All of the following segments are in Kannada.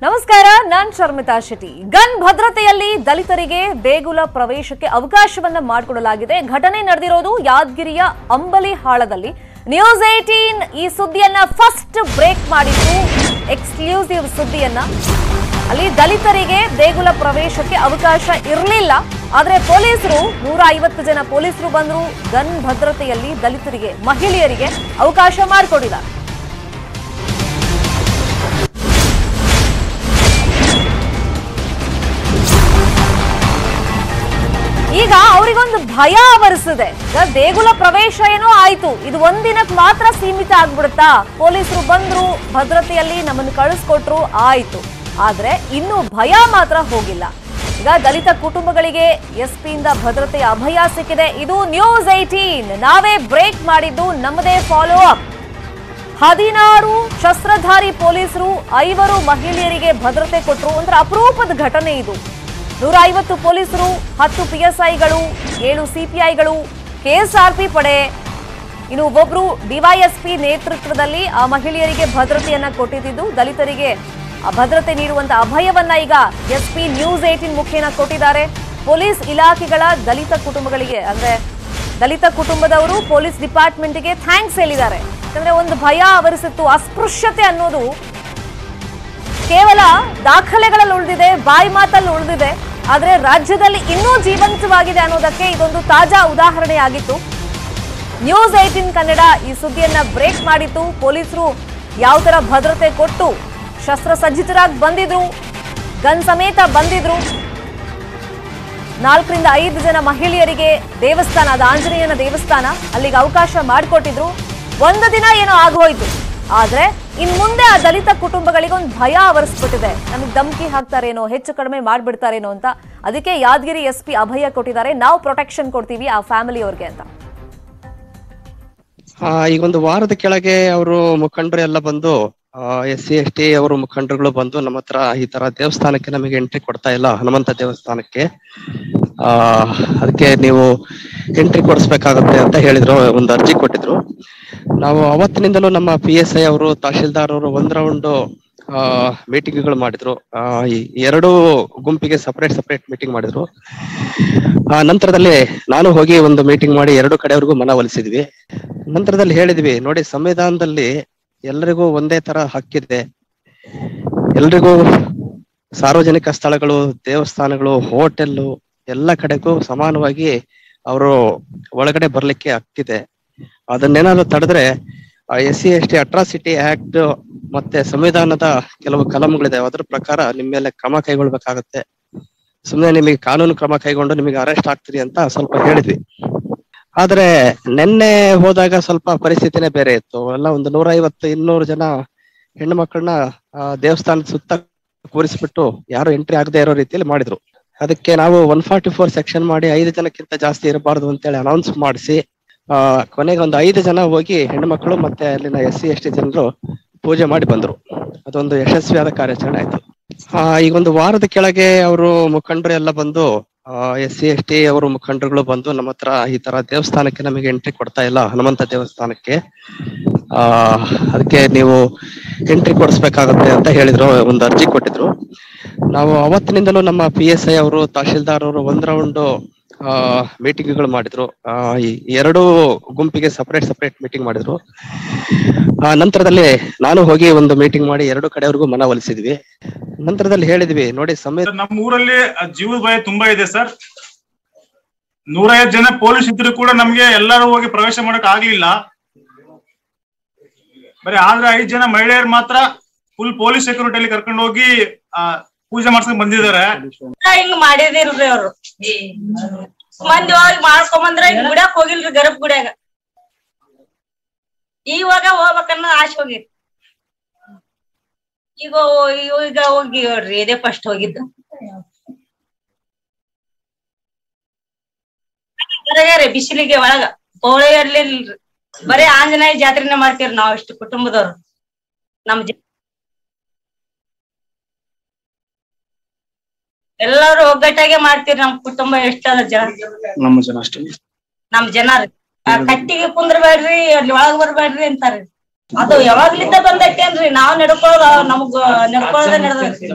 ನಮಸ್ಕಾರ ನಾನ್ ಶರ್ಮಿತಾ ಶೆಟ್ಟಿ ಗನ್ ಭದ್ರತೆಯಲ್ಲಿ ದಲಿತರಿಗೆ ದೇಗುಲ ಪ್ರವೇಶಕ್ಕೆ ಅವಕಾಶವನ್ನ ಮಾಡಿಕೊಡಲಾಗಿದೆ ಘಟನೆ ನಡೆದಿರೋದು ಯಾದಗಿರಿಯ ಅಂಬಲಿ ಹಾಳದಲ್ಲಿ ನ್ಯೂಸ್ ಏಟೀನ್ ಈ ಸುದ್ದಿಯನ್ನ ಫಸ್ಟ್ ಬ್ರೇಕ್ ಮಾಡಿದ್ದು ಎಕ್ಸ್ಕ್ಲೂಸಿವ್ ಸುದ್ದಿಯನ್ನ ಅಲ್ಲಿ ದಲಿತರಿಗೆ ದೇಗುಲ ಪ್ರವೇಶಕ್ಕೆ ಅವಕಾಶ ಇರಲಿಲ್ಲ ಆದ್ರೆ ಪೊಲೀಸರು ನೂರ ಐವತ್ತು ಜನ ಪೊಲೀಸರು ಬಂದ್ರು ಗನ್ ಭದ್ರತೆಯಲ್ಲಿ ದಲಿತರಿಗೆ ಮಹಿಳೆಯರಿಗೆ ಅವಕಾಶ ಮಾಡಿಕೊಟ್ಟಿದ್ದಾರೆ ಈಗ ಅವರಿಗೊಂದು ಭಯ ಆವರಿಸಿದೆ ಈಗ ದೇಗುಲ ಪ್ರವೇಶ ಏನೋ ಆಯ್ತು ಇದು ಒಂದಿನಕ್ಕೆ ಮಾತ್ರ ಸೀಮಿತ ಆಗ್ಬಿಡುತ್ತಾ ಪೊಲೀಸರು ಬಂದ್ರು ಭದ್ರತೆಯಲ್ಲಿ ನಮ್ಮನ್ನು ಕಳಿಸ್ಕೊಟ್ರು ಆಯ್ತು ಆದ್ರೆ ಇನ್ನು ಭಯ ಮಾತ್ರ ಹೋಗಿಲ್ಲ ಈಗ ದಲಿತ ಕುಟುಂಬಗಳಿಗೆ ಎಸ್ ಪಿಯಿಂದ ಭದ್ರತೆಯ ಅಭಯ ಸಿಕ್ಕಿದೆ ಇದು ನ್ಯೂಸ್ ಏಟೀನ್ ನಾವೇ ಬ್ರೇಕ್ ಮಾಡಿದ್ದು ನಮ್ಮದೇ ಫಾಲೋ ಅಪ್ ಹದಿನಾರು ಶಸ್ತ್ರಧಾರಿ ಪೊಲೀಸರು ಐವರು ಮಹಿಳೆಯರಿಗೆ ಭದ್ರತೆ ಕೊಟ್ಟರು ಅಂದ್ರೆ ಅಪರೂಪದ ಘಟನೆ ಇದು ನೂರ ಐವತ್ತು ಪೊಲೀಸರು ಹತ್ತು ಪಿಎಸ್ಐಗಳು ಏಳು ಸಿಪಿಐಗಳು ಕೆಎಸ್ಆರ್ಪಿ ಪಡೆ ಇನ್ನು ಒಬ್ಬೊಬ್ರು ಡಿವೈಎಸ್ಪಿ ನೇತೃತ್ವದಲ್ಲಿ ಆ ಮಹಿಳೆಯರಿಗೆ ಭದ್ರತೆಯನ್ನ ಕೊಟ್ಟಿದ್ದು ದಲಿತರಿಗೆ ಆ ಭದ್ರತೆ ನೀಡುವಂತ ಅಭಯವನ್ನ ಈಗ ಎಸ್ಪಿ ನ್ಯೂಸ್ ಏಟಿನ್ ಮುಖೇನ ಕೊಟ್ಟಿದ್ದಾರೆ ಪೊಲೀಸ್ ಇಲಾಖೆಗಳ ದಲಿತ ಕುಟುಂಬಗಳಿಗೆ ಅಂದ್ರೆ ದಲಿತ ಕುಟುಂಬದವರು ಪೊಲೀಸ್ ಡಿಪಾರ್ಟ್ಮೆಂಟ್ಗೆ ಥ್ಯಾಂಕ್ಸ್ ಹೇಳಿದ್ದಾರೆ ಯಾಕಂದ್ರೆ ಒಂದು ಭಯ ಆವರಿಸಿತ್ತು ಅಸ್ಪೃಶ್ಯತೆ ಅನ್ನೋದು ಕೇವಲ ದಾಖಲೆಗಳಲ್ಲಿ ಉಳಿದಿದೆ ಬಾಯಿ ಮಾತಲ್ಲಿ ಉಳಿದಿದೆ ಆದ್ರೆ ರಾಜ್ಯದಲ್ಲಿ ಇನ್ನೂ ಜೀವಂತವಾಗಿದೆ ಅನ್ನೋದಕ್ಕೆ ಇದೊಂದು ತಾಜಾ ಉದಾಹರಣೆ ಆಗಿತ್ತು ನ್ಯೂಸ್ ಏಟಿನ್ ಕನ್ನಡ ಈ ಸುದ್ದಿಯನ್ನ ಬ್ರೇಕ್ ಮಾಡಿತ್ತು ಪೊಲೀಸರು ಯಾವ ತರ ಭದ್ರತೆ ಕೊಟ್ಟು ಶಸ್ತ್ರಸಜ್ಜಿತರಾಗಿ ಬಂದಿದ್ರು ಗನ್ ಸಮೇತ ಬಂದಿದ್ರು ನಾಲ್ಕರಿಂದ ಐದು ಜನ ಮಹಿಳೆಯರಿಗೆ ದೇವಸ್ಥಾನ ಅದು ಆಂಜನೇಯನ ದೇವಸ್ಥಾನ ಅಲ್ಲಿಗೆ ಅವಕಾಶ ಮಾಡಿಕೊಟ್ಟಿದ್ರು ಒಂದು ದಿನ ಏನೋ ಆಗೋಯ್ತು ಆದ್ರೆ ಇನ್ ಮುಂದೆ ಆ ದಲಿತ ಕುಟುಂಬಗಳಿಗೆ ಒಂದು ಭಯ ಆವರಿಸ್ಬಿಟ್ಟಿದೆ ನಮಗೆ ಧಮಕಿ ಹಾಕ್ತಾರೇನೋ ಹೆಚ್ಚು ಕಡಿಮೆ ಮಾಡ್ಬಿಡ್ತಾರೇನೋ ಅಂತ ಅದಕ್ಕೆ ಯಾದಗಿರಿ ಎಸ್ ಪಿ ಅಭಯ ಕೊಟ್ಟಿದ್ದಾರೆ ನಾವು ಪ್ರೊಟೆಕ್ಷನ್ ಕೊಡ್ತೀವಿ ಆ ಫ್ಯಾಮಿಲಿಯವ್ರಿಗೆ ಅಂತ ಆ, ಈಗ ಒಂದು ವಾರದ ಕೆಳಗೆ ಅವರು ಮುಖಂಡರು ಎಲ್ಲ ಬಂದು ಎಸ್ ಸಿ ಎಸ್ ಟಿ ಅವರು ಮುಖಂಡರುಗಳು ಬಂದು ನಮ್ಮ ಹತ್ರ ಈ ತರ ದೇವಸ್ಥಾನಕ್ಕೆ ನಮಗೆ ಎಂಟ್ರಿ ಕೊಡ್ತಾ ಇಲ್ಲ ಹನುಮಂತ ದೇವಸ್ಥಾನಕ್ಕೆ ಆ ಅದಕ್ಕೆ ನೀವು ಎಂಟ್ರಿ ಕೊಡಿಸ್ಬೇಕಾಗತ್ತೆ ಅಂತ ಹೇಳಿದ್ರು ಒಂದು ಅರ್ಜಿ ಕೊಟ್ಟಿದ್ರು ನಾವು ಅವತ್ತಿನಿಂದಲೂ ನಮ್ಮ ಪಿ ಎಸ್ ಐ ಅವರು ತಹಶೀಲ್ದಾರ್ ಅವರು ಒಂದ್ ರೌಂಡ್ ಮೀಟಿಂಗ್ಗಳು ಮಾಡಿದ್ರು ಆ, ಈ ಎರಡು ಗುಂಪಿಗೆ ಸಪರೇಟ್ ಸಪರೇಟ್ ಮೀಟಿಂಗ್ ಮಾಡಿದ್ರು ಆ ನಂತರದಲ್ಲಿ ನಾನು ಹೋಗಿ ಒಂದು ಮೀಟಿಂಗ್ ಮಾಡಿ ಎರಡು ಕಡೆವರೆಗೂ ಮನವೊಲಿಸಿದ್ವಿ ನಂತರದಲ್ಲಿ ಹೇಳಿದ್ವಿ ನೋಡಿ ಸಂವಿಧಾನದಲ್ಲಿ ಎಲ್ಲರಿಗೂ ಒಂದೇ ತರ ಹಕ್ಕಿದೆ ಎಲ್ರಿಗೂ ಸಾರ್ವಜನಿಕ ಸ್ಥಳಗಳು ದೇವಸ್ಥಾನಗಳು ಹೋಟೆಲ್ಲು ಎಲ್ಲ ಕಡೆಗೂ ಸಮಾನವಾಗಿ ಅವರು ಒಳಗಡೆ ಬರ್ಲಿಕ್ಕೆ ಹಕ್ಕಿದೆ ಅದನ್ನೇನಾದ್ರು ತಡೆದ್ರೆ S C S T atrocity act ಮತ್ತೆ ಸಂವಿಧಾನದ ಕೆಲವು ಕಲಂಗಳಿದೆ ಅದ್ರ ಪ್ರಕಾರ ನಿಮ್ಮ ಮೇಲೆ ಕ್ರಮ ಕೈಗೊಳ್ಬೇಕಾಗತ್ತೆ ಸುಮ್ಮನೆ ನಿಮಗೆ ಕಾನೂನು ಕ್ರಮ ಕೈಗೊಂಡು ನಿಮಗೆ ಅರೆಸ್ಟ್ ಆಗ್ತೀರಿ ಅಂತ ಸ್ವಲ್ಪ ಹೇಳಿದ್ವಿ ಆದ್ರೆ ನಿನ್ನೆ ಹೋದಾಗ ಸ್ವಲ್ಪ ಪರಿಸ್ಥಿತಿನೇ ಬೇರೆ ಇತ್ತು ಎಲ್ಲ ಒಂದು ನೂರ ಐವತ್ತು ಇನ್ನೂರು ಜನ ಹೆಣ್ಣು ಮಕ್ಕಳನ್ನ ದೇವಸ್ಥಾನದ ಸುತ್ತ ಕೂರಿಸ್ಬಿಟ್ಟು ಯಾರು ಎಂಟ್ರಿ ಆಗದೆ ಇರೋ ರೀತಿಯಲ್ಲಿ ಮಾಡಿದ್ರು ಅದಕ್ಕೆ ನಾವು ಒನ್ ಫಾರ್ಟಿ ಫೋರ್ ಸೆಕ್ಷನ್ ಮಾಡಿ ಐದು ಜನಕ್ಕಿಂತ ಜಾಸ್ತಿ ಇರಬಾರ್ದು ಅಂತೇಳಿ ಅನೌನ್ಸ್ ಮಾಡಿಸಿ ಆ ಕೊನೆಗೆ ಒಂದು ಐದು ಜನ ಹೋಗಿ ಹೆಣ್ಣು ಮಕ್ಕಳು ಮತ್ತೆ ಅಲ್ಲಿನ ಎಸ್ ಸಿ ಎಸ್ ಟಿ ಜನರು ಪೂಜೆ ಮಾಡಿ ಬಂದ್ರು ಅದೊಂದು ಯಶಸ್ವಿಯಾದ ಕಾರ್ಯಾಚರಣೆ ಆಯ್ತು ಆ ಈಗ ಒಂದು ವಾರದ ಕೆಳಗೆ ಅವರು ಮುಖಂಡರು ಎಲ್ಲ ಬಂದು ಎಸ್ ಸಿ ಎಸ್ ಟಿ ಅವರು ಮುಖಂಡರುಗಳು ಬಂದು ನಮ್ಮ ಹತ್ರ ಈ ತರ ದೇವಸ್ಥಾನಕ್ಕೆ ನಮಗೆ ಎಂಟ್ರಿ ಕೊಡ್ತಾ ಇಲ್ಲ ಹನುಮಂತ ದೇವಸ್ಥಾನಕ್ಕೆ ಆ ಅದಕ್ಕೆ ನೀವು ಎಂಟ್ರಿ ಕೊಡಿಸ್ಬೇಕಾಗತ್ತೆ ಅಂತ ಹೇಳಿದ್ರು ಒಂದು ಅರ್ಜಿ ಕೊಟ್ಟಿದ್ರು ನಾವು ಅವತ್ತಿನಿಂದಲೂ ನಮ್ಮ ಪಿ ಎಸ್ ಐ ಅವರು ತಹಶೀಲ್ದಾರ್ ಅವರು ಒಂದ್ ರೌಂಡ್ ಮೀಟಿಂಗ್ಗಳು ಮಾಡಿದ್ರು ಆ ಈ ಎರಡು ಗುಂಪಿಗೆ ಸಪರೇಟ್ ಸಪರೇಟ್ ಮೀಟಿಂಗ್ ಮಾಡಿದ್ರು ಆ ನಂತರದಲ್ಲಿ ನಾನು ಹೋಗಿ ಒಂದು ಮೀಟಿಂಗ್ ಮಾಡಿ ಎರಡು ಕಡೆವರೆಗೂ ಮನವೊಲಿಸಿದ್ವಿ ನಂತರದಲ್ಲಿ ಹೇಳಿದ್ವಿ ನೋಡಿ ಸಂವಿಧಾನ ಸರ್, ನಮ್ಮ ಊರಲ್ಲಿ ಆ ಜೀವದ ಭಯ ತುಂಬಾ ಇದೆ ಸರ್ ನೂರೈವತ್ತು ಜನ ಪೊಲೀಸ್ ಇದ್ರು ಕೂಡ ನಮ್ಗೆ ಎಲ್ಲರೂ ಹೋಗಿ ಪ್ರವೇಶ ಮಾಡಕ್ ಆಗ್ಲಿಲ್ಲ ಬರೀ ಆದ್ರೆ ಐದ್ ಜನ ಮಹಿಳೆಯರು ಮಾತ್ರ ಫುಲ್ ಪೊಲೀಸ್ ಸೆಕ್ಯೂರಿಟಿಯಲ್ಲಿ ಕರ್ಕೊಂಡು ಹೋಗಿ ಆ ಪೂಜೆ ಮಾಡ್ಸ್ಕೊಂಡ್ ಬಂದಿದ್ದಾರೆ ಹಿಂಗ್ ಮಾಡಿದಿಲ್ರಿ ಅವ್ರು ಮಂದಿ ಹೋಗಿ ಮಾಡ್ಕೊಂಬಂದ್ರ ಹಿಂಗ್ ಗುಡ್ಯಾಕ್ ಹೋಗಿಲ್ರಿ ಗರ್ಭ ಗುಡ್ಯಾಗ ಇವಾಗ ಹೋಗ್ಬೇಕನ್ನೋ ಆಸೆ ಹೋಗಿತ್ತು ಈಗ ಹೋ- ಈಗ ಹೋಗಿ ನೋಡ್ರಿ ಇದೇ ಫಸ್ಟ್ ಹೋಗಿದ್ದು ಹೊರಗೆ ಬಿಸಿಲಿಗೆ ಒಳಗ ಹೋಳಿ ಇರ್ಲಿಲ್ರಿ ಬರೀ ಆಂಜನೇಯ ಜಾತ್ರೆನೇ ಮಾಡ್ತೀವ್ರಿ ನಾವ್ ಇಷ್ಟು ಕುಟುಂಬದವ್ರು ನಮ್ ಜ ಎಲ್ಲಾರು ಒಗ್ಗಟ್ಟಾಗೆ ಮಾಡ್ತೀರಿ ನಮ್ ಕುಟುಂಬ ಎಷ್ಟದ ಜನ ನಮ್ಮ ಜನ ಅಷ್ಟೇ ನಮ್ ಜನ ರೀ ಆ ಕಟ್ಟಿಗೆ ಕುಂದ್ರಬೇಡ್ರಿ ಅಲ್ಲಿ ಒಳಗ್ ಬರ್ಬೇಡ್ರಿ ಅಂತಾರ್ರಿ ಅದು ಯಾವಾಗ್ಲಿಂದ ಬಂದೈತೇನ್ರಿ ನಾವ್ ನಡ್ಕೊಳ್ಳೋದು ನಮಗ್ ನಡ್ಕೊಳ್ಳೋದೇ ನಡೆದೈತಿ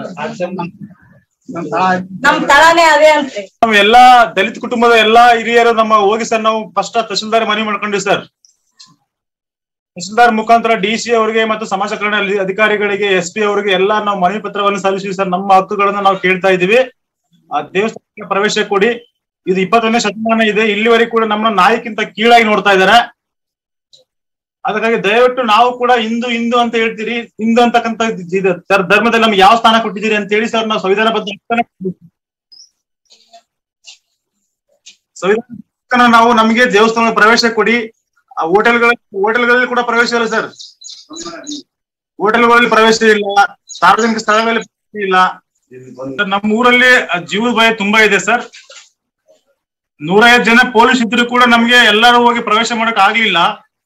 ನಮ್ ತಳಾನೇ ಅದೇ ಅಂತ್ರಿ ನಾವು ಎಲ್ಲಾ ದಲಿತ ಕುಟುಂಬದ ಎಲ್ಲಾ ಹಿರಿಯರು ನಮ್ಮ ಹೋಗಿ ಸರ್ ನಾವು ಫಸ್ಟ್ ತಹಶೀಲ್ದಾರ್ ಮನವಿ ಮಾಡ್ಕೊಂಡಿವಿ ಸರ್ ತಹಶೀಲ್ದಾರ್ ಮುಖಾಂತರ ಡಿ ಸಿ ಅವರಿಗೆ ಮತ್ತು ಸಮಾಜ ಕಲ್ಯಾಣ ಅಧಿ- ಅಧಿಕಾರಿಗಳಿಗೆ ಎಸ್ ಪಿ ಅವರಿಗೆ ಎಲ್ಲಾ ನಾವು ಮನವಿ ಪತ್ರವನ್ನು ಸಲ್ಲಿಸಿವಿ ಸರ್ ನಮ್ಮ ಹಕ್ಕುಗಳನ್ನ ನಾವು ಕೇಳ್ತಾ ಇದೀವಿ ಆ ದೇವಸ್ಥಾನಕ್ಕೆ ಪ್ರವೇಶ ಕೊಡಿ ಇದು ಇಪ್ಪತ್ತೊಂದನೇ ಶತಮಾನ ಇದೆ ಇಲ್ಲಿವರೆಗೂ ಕೂಡ ನಮ್ಮನ್ನ ನಾಯಿಕ್ಕಿಂತ ಕೀಳಾಗಿ ನೋಡ್ತಾ ಇದಾರೆ ಅದಕ್ಕಾಗಿ ದಯವಿಟ್ಟು ನಾವು ಕೂಡ ಹಿಂದೂ ಹಿಂದೂ ಅಂತ ಹೇಳ್ತೀರಿ ಹಿಂದೂ ಅಂತಕ್ಕಂಥ ಇದು ಧರ್- ಧರ್ಮದಲ್ಲಿ ನಮ್ಗೆ ಯಾವ ಸ್ಥಾನ ಕೊಟ್ಟಿದ್ದೀರಿ ಅಂತ ಹೇಳಿ ಸರ್ ನಾವು ಸಂವಿಧಾನಬದ್ಧ ಹಕ್ಕನ್ನ ಕೊಟ್ಟಿದ್ದೀವಿ. ಸಂವಿಧಾನ ನಾವು ನಮಗೆ ದೇವಸ್ಥಾನ ಪ್ರವೇಶ ಕೊಡಿ ಆ ಹೋಟೆಲ್ಗಳ ಹೋಟೆಲ್ಗಳಲ್ಲಿ ಕೂಡ ಪ್ರವೇಶ ಇಲ್ಲ ಸರ್ ಹೋಟೆಲ್ಗಳಲ್ಲಿ ಪ್ರವೇಶ ಇಲ್ಲ ಸಾರ್ವಜನಿಕ ಸ್ಥಳಗಳಲ್ಲಿ ಪ್ರವೇಶ ಇಲ್ಲ ಸರ್, ನಮ್ಮ ಊರಲ್ಲಿ ಆ ಜೀವದ ಭಯ ತುಂಬಾ ಇದೆ ಸರ್ ನೂರೈವತ್ತು ಜನ ಪೊಲೀಸ್ ಇದ್ರು ಕೂಡ ನಮ್ಗೆ ಎಲ್ಲರೂ ಹೋಗಿ ಪ್ರವೇಶ ಮಾಡಕ್ ಆಗ್ಲಿಲ್ಲ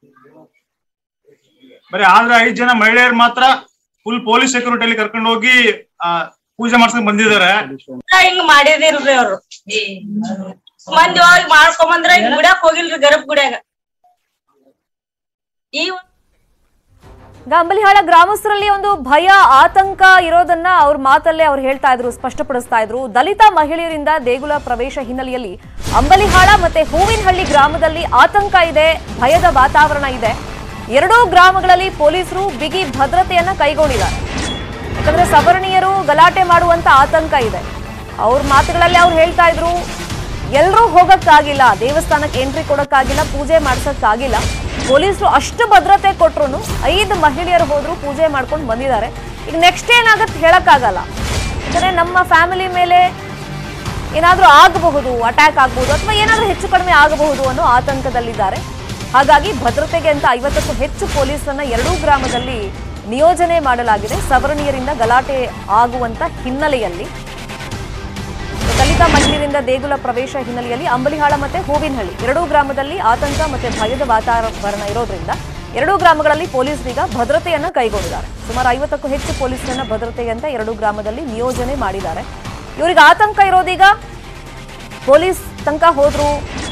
ಬರೀ ಆದ್ರೆ ಐದ್ ಜನ ಮಹಿಳೆಯರು ಮಾತ್ರ ಫುಲ್ ಪೊಲೀಸ್ ಸೆಕ್ಯೂರಿಟಿಯಲ್ಲಿ ಕರ್ಕೊಂಡು ಹೋಗಿ ಆ ಪೂಜೆ ಮಾಡ್ಸ್ಕೊಂಡ್ ಬಂದಿದ್ದಾರೆ ಹಿಂಗ್ ಮಾಡಿದಿಲ್ರಿ ಅವ್ರು ಮಂದಿ ಹೋಗಿ ಮಾಡ್ಕೊಂಬಂದ್ರ ಹಿಂಗ್ ಗುಡ್ಯಾಕ್ ಹೋಗಿಲ್ರಿ ಗರ್ಭ ಗುಡ್ಯಾಗ ಈ ಈಗ ಅಂಬಲಿಹಾಳ ಗ್ರಾಮಸ್ಥರಲ್ಲಿ ಒಂದು ಭಯ ಆತಂಕ ಇರೋದನ್ನ ಅವ್ರ ಮಾತಲ್ಲೇ ಅವ್ರು ಹೇಳ್ತಾ ಇದ್ರು ಸ್ಪಷ್ಟಪಡಿಸ್ತಾ ಇದ್ರು ದಲಿತ ಮಹಿಳೆಯರಿಂದ ದೇಗುಲ ಪ್ರವೇಶ ಹಿನ್ನೆಲೆಯಲ್ಲಿ ಅಂಬಲಿಹಾಳ ಮತ್ತೆ ಹೂವಿನಹಳ್ಳಿ ಗ್ರಾಮದಲ್ಲಿ ಆತಂಕ ಇದೆ ಭಯದ ವಾತಾವರಣ ಇದೆ ಎರಡೂ ಗ್ರಾಮಗಳಲ್ಲಿ ಪೊಲೀಸರು ಬಿಗಿ ಭದ್ರತೆಯನ್ನ ಕೈಗೊಂಡಿದ್ದಾರೆ ಯಾಕಂದ್ರೆ ಸವರ್ಣೀಯರು ಗಲಾಟೆ ಮಾಡುವಂತ ಆತಂಕ ಇದೆ ಅವ್ರ ಮಾತುಗಳಲ್ಲಿ ಅವ್ರು ಹೇಳ್ತಾ ಇದ್ರು ಎಲ್ಲರೂ ಹೋಗಕ್ಕಾಗಿಲ್ಲ ದೇವಸ್ಥಾನಕ್ಕೆ ಎಂಟ್ರಿ ಕೊಡಕ್ಕಾಗಿಲ್ಲ ಪೂಜೆ ಮಾಡ್ಸಕ್ಕಾಗಿಲ್ಲ ಪೊಲೀಸರು ಅಷ್ಟು ಭದ್ರತೆ ಕೊಟ್ರು ಐದು ಮಹಿಳೆಯರು ಹೋದ್ರು ಪೂಜೆ ಮಾಡ್ಕೊಂಡು ಬಂದಿದ್ದಾರೆ ಈಗ ನೆಕ್ಸ್ಟ್ ಏನಾಗತ್ತೆ ಹೇಳಕ್ಕಾಗಲ್ಲ ಯಾಕಂದ್ರೆ ನಮ್ಮ ಫ್ಯಾಮಿಲಿ ಮೇಲೆ ಏನಾದ್ರೂ ಆಗಬಹುದು ಅಟ್ಯಾಕ್ ಆಗಬಹುದು ಅಥವಾ ಏನಾದ್ರೂ ಹೆಚ್ಚು ಕಡಿಮೆ ಆಗಬಹುದು ಅನ್ನೋ ಆತಂಕದಲ್ಲಿದ್ದಾರೆ ಹಾಗಾಗಿ ಭದ್ರತೆಗೆ ಅಂತ ಐವತ್ತಕ್ಕೂ ಹೆಚ್ಚು ಪೊಲೀಸರನ್ನ ಎರಡೂ ಗ್ರಾಮದಲ್ಲಿ ನಿಯೋಜನೆ ಮಾಡಲಾಗಿದೆ ಸವರ್ಣೀಯರಿಂದ ಗಲಾಟೆ ಆಗುವಂತ ಹಿನ್ನೆಲೆಯಲ್ಲಿ ದಲಿತ ಮಹಿಳೆಯರಿಂದ ದೇಗುಲ ಪ್ರವೇಶ ಹಿನ್ನೆಲೆಯಲ್ಲಿ ಅಂಬಲಿಹಾಳ ಮತ್ತೆ ಹೂವಿನಹಳ್ಳಿ ಎರಡೂ ಗ್ರಾಮದಲ್ಲಿ ಆತಂಕ ಮತ್ತೆ ಭಯದ ವಾತಾವರಣ ಇರೋದ್ರಿಂದ ಎರಡೂ ಗ್ರಾಮಗಳಲ್ಲಿ ಪೊಲೀಸರೀಗ ಭದ್ರತೆಯನ್ನ ಕೈಗೊಂಡಿದ್ದಾರೆ ಸುಮಾರು ಐವತ್ತಕ್ಕೂ ಹೆಚ್ಚು ಪೊಲೀಸರನ್ನ ಭದ್ರತೆಗೆ ಅಂತ ಎರಡೂ ಗ್ರಾಮದಲ್ಲಿ ನಿಯೋಜನೆ ಮಾಡಿದ್ದಾರೆ ಇವರಿಗೆ ಆತಂಕ ಇರೋದೀಗ ಪೊಲೀಸ್ ತನಕ ಹೋದ್ರು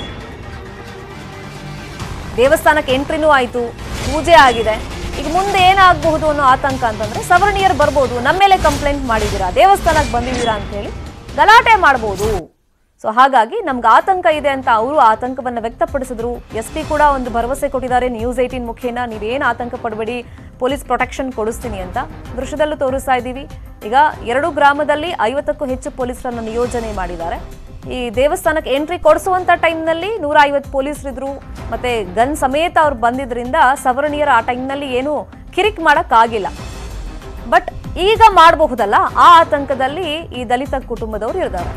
ದೇವಸ್ಥಾನಕ್ಕೆ ಎಂಟ್ರಿನೂ ಆಯ್ತು ಪೂಜೆ ಆಗಿದೆ ಈಗ ಮುಂದೆ ಏನಾಗಬಹುದು ಅನ್ನೋ ಆತಂಕ ಅಂತಂದ್ರೆ ಸವರ್ಣೀಯರು ಬರ್ಬೋದು ನಮ್ಮ ಮೇಲೆ ಕಂಪ್ಲೇಂಟ್ ಮಾಡಿದ್ದೀರಾ ದೇವಸ್ಥಾನಕ್ಕೆ ಬಂದಿದ್ದೀರಾ ಅಂತ ಹೇಳಿ ಗಲಾಟೆ ಮಾಡ್ಬೋದು ಸೊ ಹಾಗಾಗಿ ನಮ್ಗೆ ಆತಂಕ ಇದೆ ಅಂತ ಅವರು ಆತಂಕವನ್ನ ವ್ಯಕ್ತಪಡಿಸಿದ್ರು ಎಸ್ ಪಿ ಕೂಡ ಒಂದು ಭರವಸೆ ಕೊಟ್ಟಿದ್ದಾರೆ ನ್ಯೂಸ್ ಏಟೀನ್ ಮುಖೇನ ನೀವೇನು ಆತಂಕ ಪಡಬೇಡಿ ಪೊಲೀಸ್ ಪ್ರೊಟೆಕ್ಷನ್ ಕೊಡಿಸ್ತೀನಿ ಅಂತ ದೃಶ್ಯದಲ್ಲೂ ತೋರಿಸ್ತಾ ಇದ್ದೀವಿ ಈಗ ಎರಡು ಗ್ರಾಮದಲ್ಲಿ ಐವತ್ತಕ್ಕೂ ಹೆಚ್ಚು ಪೊಲೀಸರನ್ನ ನಿಯೋಜನೆ ಮಾಡಿದ್ದಾರೆ ಈ ದೇವಸ್ಥಾನಕ್ಕೆ ಎಂಟ್ರಿ ಕೊಡಿಸುವಂತ ಟೈಮ್ನಲ್ಲಿ ನೂರ ಐವತ್ತು ಪೊಲೀಸರಿದ್ರು ಮತ್ತೆ ಗನ್ ಸಮೇತ ಅವ್ರು ಬಂದಿದ್ರಿಂದ ಸವರ್ಣೀಯರ ಆ ಟೈಮ್ನಲ್ಲಿ ಏನು ಕಿರಿಕ್ ಮಾಡಕ್ ಆಗಿಲ್ಲ ಬಟ್ ಈಗ ಮಾಡಬಹುದಲ್ಲ ಆ ಆತಂಕದಲ್ಲಿ ಈ ದಲಿತ ಕುಟುಂಬದವರು ಇರ್ತಾರೆ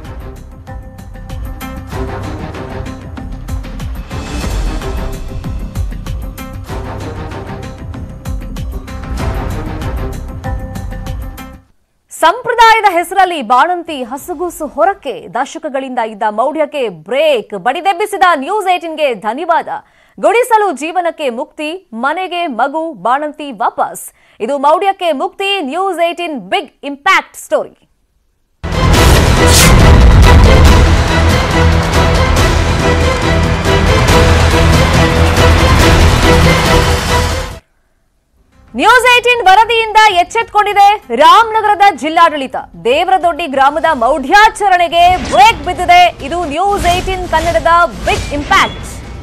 ಸಂಪ್ರದಾಯದ ಹೆಸರಲ್ಲಿ ಬಾಣಂತಿ ಹಸುಗೂಸು ಹೊರಕ್ಕೆ ದಶಕಗಳಿಂದ ಇದ್ದ ಮೌಢ್ಯಕ್ಕೆ ಬ್ರೇಕ್ ಬಡಿದೆಬ್ಬಿಸಿದ ನ್ಯೂಸ್ ಏಟಿನ್ಗೆ ಧನ್ಯವಾದ ಗುಡಿಸಲು ಜೀವನಕ್ಕೆ ಮುಕ್ತಿ ಮನೆಗೆ ಮಗು ಬಾಣಂತಿ ವಾಪಸ್ ಇದು ಮೌಢ್ಯಕ್ಕೆ ಮುಕ್ತಿ news eighteen big impact story news eighteen ವರದಿಯಿಂದ ಎಚ್ಚೆತ್ಕೊಂಡಿದೆ ರಾಮನಗರದ ಜಿಲ್ಲಾಡಳಿತ ದೇವರದೊಡ್ಡಿ ಗ್ರಾಮದ ಮೌಢ್ಯಾಚರಣೆಗೆ ಬ್ರೇಕ್ ಬಿದ್ದಿದೆ ಇದು ನ್ಯೂಸ್ ಏಟೀನ್ ಕನ್ನಡದ ಬಿಗ್ ಇಂಪ್ಯಾಕ್ಟ್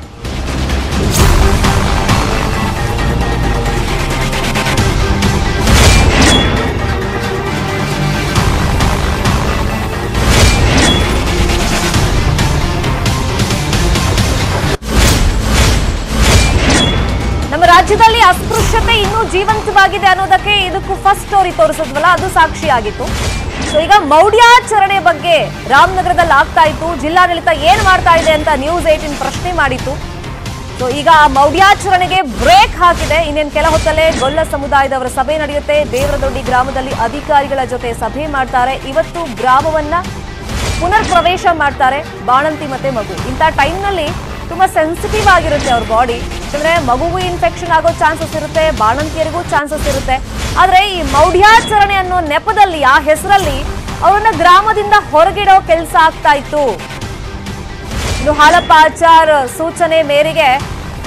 ನಮ್ಮ ರಾಜ್ಯದಲ್ಲಿ ಅಸ್ಪೃಶ್ಯತೆ ಇನ್ನೂ ಜೀವಂತವಾಗಿದೆ ಅನ್ನೋದಕ್ಕೆ ಇದಕ್ಕೂ ಫಸ್ಟ್ ಸ್ಟೋರಿ ತೋರಿಸಿದ್ವಲ್ಲ ಅದು ಸಾಕ್ಷಿಯಾಗಿತ್ತು ಸೊ ಈಗ ಮೌಢ್ಯಾಚರಣೆ ಬಗ್ಗೆ ರಾಮನಗರದಲ್ಲಿ ಆಗ್ತಾ ಇತ್ತು ಜಿಲ್ಲಾಡಳಿತ ಏನ್ ಮಾಡ್ತಾ ಇದೆ ಅಂತ ನ್ಯೂಸ್ ಏಟಿನ್ ಪ್ರಶ್ನೆ ಮಾಡಿತ್ತು ಸೊ ಈಗ ಆ ಮೌಢ್ಯಾಚರಣೆಗೆ ಬ್ರೇಕ್ ಹಾಕಿದೆ ಇನ್ನೇನು ಕೆಲ ಹೊತ್ತಲ್ಲೇ ಗೊಲ್ಲ ಸಮುದಾಯದವರ ಸಭೆ ನಡೆಯುತ್ತೆ ದೇವರದೊಡ್ಡಿ ಗ್ರಾಮದಲ್ಲಿ ಅಧಿಕಾರಿಗಳ ಜೊತೆ ಸಭೆ ಮಾಡ್ತಾರೆ ಇವತ್ತು ಗ್ರಾಮವನ್ನ ಪುನರ್ ಪ್ರವೇಶ ಮಾಡ್ತಾರೆ ಬಾಣಂತಿ ಮತ್ತೆ ಮಗು ಇಂಥ ಟೈಮ್ನಲ್ಲಿ ತುಂಬಾ ಸೆನ್ಸಿಟಿವ್ ಆಗಿರುತ್ತೆ ಅವ್ರ ಬಾಡಿ ಯಾಕಂದ್ರೆ ಮಗುಗೂ ಇನ್ಫೆಕ್ಷನ್ ಆಗೋ ಚಾನ್ಸಸ್ ಇರುತ್ತೆ ಬಾಣಂತಿಯರಿಗೂ ಚಾನ್ಸಸ್ ಇರುತ್ತೆ ಆದ್ರೆ ಈ ಮೌಢ್ಯಾಚರಣೆ ಅನ್ನೋ ನೆಪದಲ್ಲಿ ಆ ಹೆಸರಲ್ಲಿ ಅವರನ್ನ ಗ್ರಾಮದಿಂದ ಹೊರಗಿಡೋ ಕೆಲಸ ಆಗ್ತಾ ಇತ್ತು ಇನ್ನು ಹಾಲಪ್ಪ ಆಚಾರ್ ಸೂಚನೆ ಮೇರೆಗೆ ಸೊ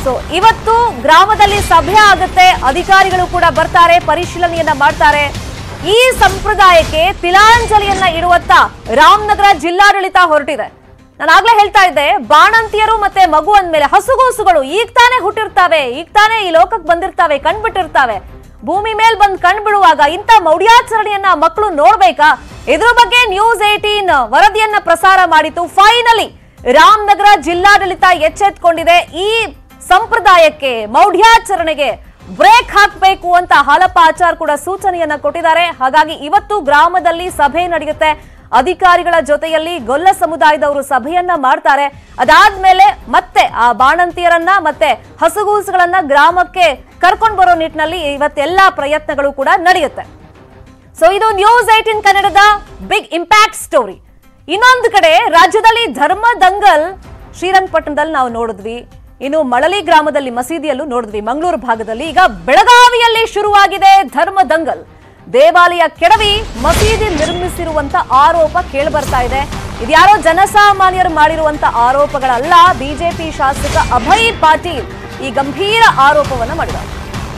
ಸೊ ಇವತ್ತು ಗ್ರಾಮದಲ್ಲಿ ಸಭೆ ಆಗುತ್ತೆ ಅಧಿಕಾರಿಗಳು ಕೂಡ ಬರ್ತಾರೆ ಪರಿಶೀಲನೆಯನ್ನ ಮಾಡ್ತಾರೆ ಈ ಸಂಪ್ರದಾಯಕ್ಕೆ ತಿಲಾಂಜಲಿಯನ್ನ ಇಡುವತ್ತ ರಾಮನಗರ ಜಿಲ್ಲಾಡಳಿತ ಹೊರಟಿದೆ ನಾನು ಆಗ್ಲೇ ಹೇಳ್ತಾ ಇದ್ದೆ ಬಾಣಂತಿಯರು ಮತ್ತೆ ಮಗು ಅಂದ್ಮೇಲೆ ಹಸುಗೂಸುಗಳು ಈಗ ತಾನೇ ಹುಟ್ಟಿರ್ತಾವೆ ಈಗ ತಾನೇ ಈ ಲೋಕಕ್ಕೆ ಬಂದಿರ್ತಾವೆ ಕಣ್ಬಿಟ್ಟಿರ್ತಾವೆ ಭೂಮಿ ಮೇಲ್ ಬಂದ್ ಕಣ್ಬಿಡುವಾಗ ಇಂಥ ಮೌಢ್ಯಾಚರಣೆಯನ್ನ ಮಕ್ಕಳು ನೋಡ್ಬೇಕಾ ಇದ್ರ ಬಗ್ಗೆ ನ್ಯೂಸ್ ಏಟೀನ್ ವರದಿಯನ್ನ ಪ್ರಸಾರ ಮಾಡಿತು ಫೈನಲಿ ರಾಮನಗರ ಜಿಲ್ಲಾಡಳಿತ ಎಚ್ಚೆತ್ಕೊಂಡಿದೆ ಈ ಸಂಪ್ರದಾಯಕ್ಕೆ ಮೌಢ್ಯಾಚರಣೆಗೆ ಬ್ರೇಕ್ ಹಾಕಬೇಕು ಅಂತ ಹಾಲಪ್ಪ ಆಚಾರ್ ಕೂಡ ಸೂಚನೆಯನ್ನ ಕೊಟ್ಟಿದ್ದಾರೆ ಹಾಗಾಗಿ ಇವತ್ತು ಗ್ರಾಮದಲ್ಲಿ ಸಭೆ ನಡೆಯುತ್ತೆ ಅಧಿಕಾರಿಗಳ ಜೊತೆಯಲ್ಲಿ ಗೊಲ್ಲ ಸಮುದಾಯದವರು ಸಭೆಯನ್ನ ಮಾಡ್ತಾರೆ ಅದಾದ್ಮೇಲೆ ಮತ್ತೆ ಆ ಬಾಣಂತಿಯರನ್ನ ಮತ್ತೆ ಹಸುಗೂಸುಗಳನ್ನ ಗ್ರಾಮಕ್ಕೆ ಕರ್ಕೊಂಡು ಬರೋ ನಿಟ್ಟಿನಲ್ಲಿ ಇವತ್ತೆಲ್ಲಾ ಪ್ರಯತ್ನಗಳು ಕೂಡ ನಡೆಯುತ್ತೆ ಸೊ ಇದು ನ್ಯೂಸ್ ಏಟಿನ್ ಕನ್ನಡದ ಬಿಗ್ ಇಂಪ್ಯಾಕ್ಟ್ ಸ್ಟೋರಿ ಇನ್ನೊಂದು ಕಡೆ ರಾಜ್ಯದಲ್ಲಿ ಧರ್ಮ ದಂಗಲ್ ಶ್ರೀರಂಗಪಟ್ಟಣದಲ್ಲಿ ನಾವು ನೋಡಿದ್ವಿ ಇನ್ನು ಮಳಲಿ ಗ್ರಾಮದಲ್ಲಿ ಮಸೀದಿಯಲ್ಲೂ ನೋಡಿದ್ವಿ ಮಂಗಳೂರು ಭಾಗದಲ್ಲಿ ಈಗ ಬೆಳಗಾವಿಯಲ್ಲಿ ಶುರುವಾಗಿದೆ ಧರ್ಮ ದಂಗಲ್ ದೇವಾಲಯ ಕೆಡವಿ ಮಸೀದಿ ನಿರ್ಮಿಸಿರುವಂತ ಆರೋಪ ಕೇಳಿಬರ್ತಾ ಇದೆ ಇದ್ಯಾರೋ ಜನಸಾಮಾನ್ಯರು ಮಾಡಿರುವಂತ ಆರೋಪಗಳಲ್ಲ ಬಿಜೆಪಿ ಶಾಸಕ ಅಭಯ್ ಪಾಟೀಲ್ ಈ ಗಂಭೀರ ಆರೋಪವನ್ನ ಮಾಡಿದ್ದಾರೆ